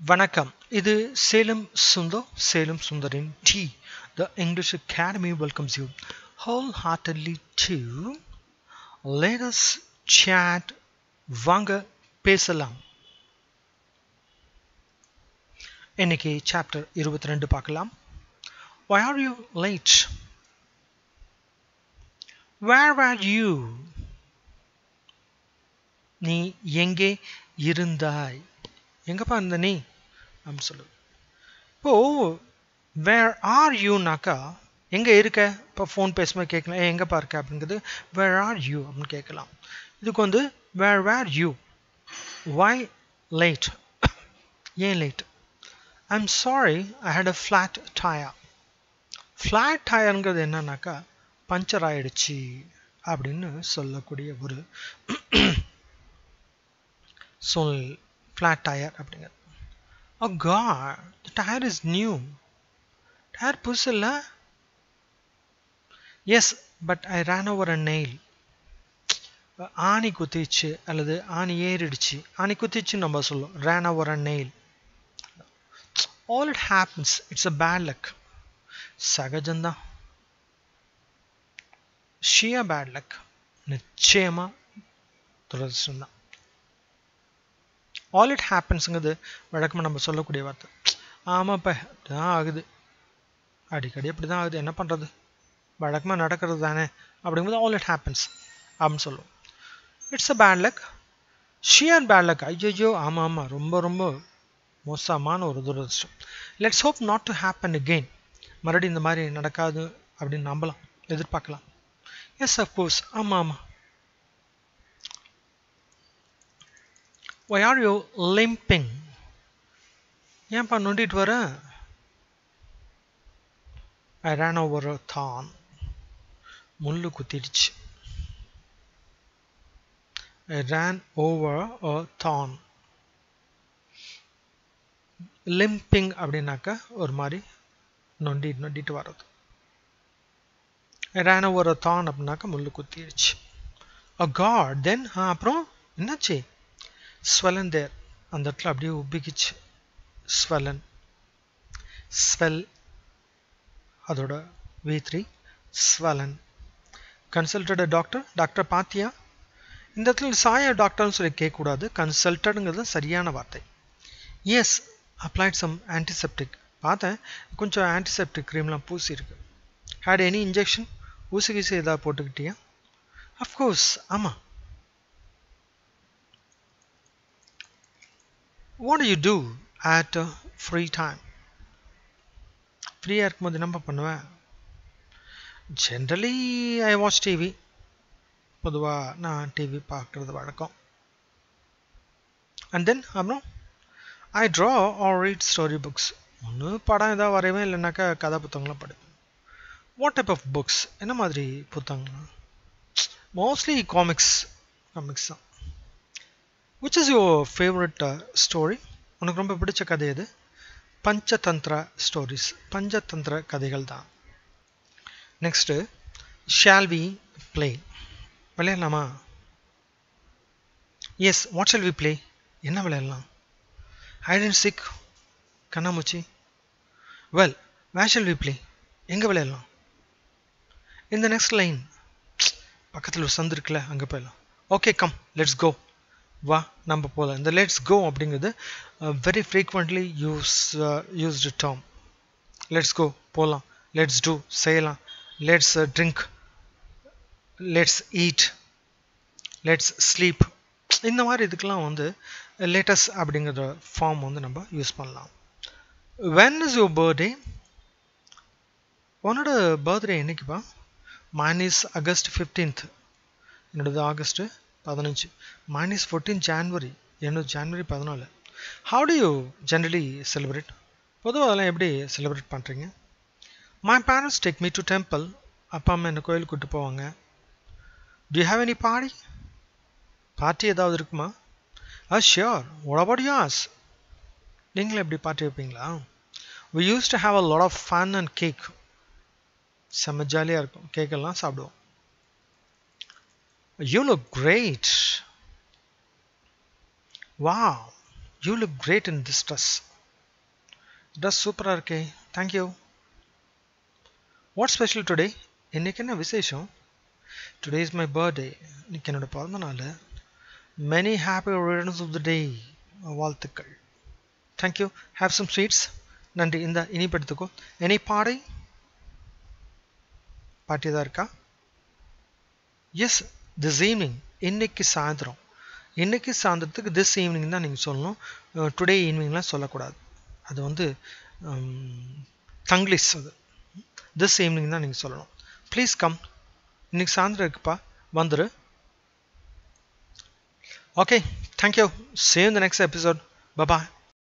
வணக்கம் இது சேலம் சுந்தர் சேலம் சுந்தரின் the the English academy welcomes you wholeheartedly to let's chat வாங்க பேசலாம் இன்னைக்கு சாப்டர் இருபத்தி ரெண்டு பார்க்கலாம் Why are you late? Where were you? நீ எங்கே இருந்தாய் எங்கப்பா இருந்த நீ அப்படின்னு சொல்லு இப்போ வேர் ஆர் யூனாக்கா எங்க இருக்க இப்போ ஃபோன் பேசும்போது கேட்கலாம் ஏ எங்கப்பா இருக்க அப்படிங்கிறது வேர் ஆர் யூ அப்படின்னு கேட்கலாம் இதுக்கு வந்து where where you why late ஏன் late I am sorry I had a flat tyre flat டயருங்கிறது என்னன்னாக்கா பஞ்சர் ஆயிடுச்சு அப்படின்னு சொல்லக்கூடிய ஒரு சொல் ஃப்ளாட் டயர் அப்படிங்கிறது oh god the tyre is new tyre புதுசு இல்லை yes but I ran over a nail ஆணி குத்திச்சு அல்லது ஆணி ஏறிடுச்சு ஆணி குத்திச்சுன்னு நம்ம சொல்லுவோம் ran over a nail all it happens it's a bad luck சகஜம்தான் ஷியா பேட் லக் நிச்சயமா துரதிருஷ்டம் தான் ஆல் இட் ஹேப்பன்ஸுங்கிறது வழக்கமாக நம்ம சொல்லக்கூடிய வார்த்தை ஆமாப்பா இப்படிதான் ஆகுது அடிக்கடி அப்படி தான் ஆகுது என்ன பண்ணுறது வழக்கமாக நடக்கிறது தானே அப்படிங்கும்போது ஆல் இட் ஹேப்பன்ஸ் அப்படின்னு சொல்லுவோம் it's a bad luck sheer bad luck ஐயோ ஆமாம் ஆமாம் ரொம்ப ரொம்ப மோசமான ஒரு துரதிருஷ்டம் let's hope not to happen again மறுபடியும் இந்த மாதிரி நடக்காது அப்படின்னு நம்பலாம் எதிர்பார்க்கலாம் எஸ் அஃப்கோர்ஸ் ஆமாம் ஆமாம் ஒய் ஆர் யூ லிம்பிங் ஏன்ப்பா நொண்டிட்டு வர ஐ ரேன் ஓவர் தான் முள்ளு குத்திடுச்சு ஐ ரேன் ஓவர் அ தான் லிம்பிங் அப்படின்னாக்கா ஒரு மாதிரி நொண்டி நொண்டிட்டு வர்றது ரேன் ஓவர் அ தான் அப்படின்னாக்கா முள்ளு குத்திடுச்சு அ காட் தென் அப்புறம் என்னாச்சு ஸ்வெலன் தேர் அந்த இடத்துல அப்படியே உப்பிக்கிச்சு ஸ்வெலன் ஸ்வெல் அதோட we three swollen consulted doctor doctor பாத்தியா இந்த இடத்துல சாயா டாக்டர்னு சொல்லி கேட்கக்கூடாது கன்சல்டடுங்கிறது சரியான வார்த்தை எஸ் அப்ளைட் சம் ஆன்டிசெப்டிக் பார்த்தேன் கொஞ்சம் ஆன்டிசெப்டிக் க்ரீம்லாம் பூசி இருக்கு ஹேட் எனி இன்ஜெக்ஷன் ஊசி கீசி ஏதாவது போட்டுக்கிட்டியா அஃப்கோர்ஸ் ஆமாம் what do you do at uh, free time ஃப்ரீயாக இருக்கும்போது என்னப்பா பண்ணுவேன் ஜென்ரலி ஐ வாட்ச் டிவி பொதுவாக நான் டிவி பார்க்குறது வழக்கம் அண்ட் தென் அப்புறம் I draw or read story books ஒன்று படம் ஏதாவது வரைவேன் இல்லைனாக்கா கதை புத்தகங்களாம் படிப்பேன் வாட் டைப் ஆஃப் புக்ஸ் என்ன மாதிரி புத்தகங்கள் மோஸ்ட்லி காமிக்ஸ் காமிக்ஸ் தான் which is your favourite story உனக்கு ரொம்ப பிடிச்ச கதை எது பஞ்சதந்திர ஸ்டோரிஸ் பஞ்சதந்திர கதைகள் தான் நெக்ஸ்ட்டு ஷால் வி பிளே விளையாடலாமா yes what shall we play என்ன விளையாடலாம் ஹைட் அண்ட் சிக் கண்ணாமூச்சி well where shall we play எங்கே விளையாடலாம் இந்த நெக்ஸ்ட் லைன் பக்கத்தில் ஒரு சந்து இருக்குல்ல அங்கே போயிடலாம் ஓகே கம் லெட்ஸ் கோ வா நம்ம போகலாம் இந்த லெட்ஸ் கோ அப்படிங்கிறது very frequently use used term let's go போகலாம் லெட்ஸ் டூ செய்யலாம் let's drink let's eat let's sleep இந்த மாதிரி இதுக்கெல்லாம் வந்து லேட்டஸ்ட் அப்படிங்கிற ஃபார்ம் வந்து நம்ம யூஸ் பண்ணலாம் வென் இஸ் யுவர் பர்த்டே உன்னோட பர்த்டே என்னைக்குப்பா மைன் இஸ் அகஸ்ட் ஃபிஃப்டீன்த் என்னோடது ஆகஸ்ட்டு பதினஞ்சு மைனஸ் ஃபோர்டீன் ஜான்வரி என்னோட ஜான்வரி பதினாலு how do you generally celebrate பொதுவாக அதெல்லாம் எப்படி செலிப்ரேட் பண்ணுறீங்க my parents take me to temple அப்பா அம்மா என்ன கோயில் கூட்டு போவாங்க do you have any party party ஏதாவது இருக்குமா ஆ ஷியோர் ஒட் அபவுட் யாஸ் நீங்களும் எப்படி பார்ட்டி வைப்பீங்களா we use to have a lot of fun and cake செம்ம ஜாலியாக இருக்கும் கேக்கெல்லாம் சாப்பிடுவோம் You look great. Wow, you look great in this dress. Dress சூப்பராக இருக்கே தேங்க்யூ வாட் ஸ்பெஷல் டுடே இன்னைக்கு என்ன விசேஷம் டுடே இஸ் மை பர்த்டே இன்னைக்கு என்னோட பிறந்த நாள் many happy returns of the day வாழ்த்துக்கள் தேங்க்யூ ஹேவ் சம் ஸ்வீட்ஸ் நன்றி இந்த இனிப்பு எடுத்துக்கோ எனி பாடை பாட்டி தான் இருக்கா எஸ் திஸ் ஈவினிங் இன்னைக்கு சாயந்தரம் இன்னைக்கு சாயந்தரத்துக்கு திஸ் ஈவினிங் தான் நீங்கள் சொல்லணும் டுடே ஈவினிங்லாம் சொல்லக்கூடாது அது வந்து தங்கிலீஷ் அது திஸ் ஈவினிங் தான் நீங்கள் சொல்லணும் ப்ளீஸ் கம் இன்னைக்கு சாயந்தரம் இருக்குப்பா வந்துரு ஓகே தேங்க்யூ சேவ் இந்த நெக்ஸ்ட் எபிசோட் பபாய்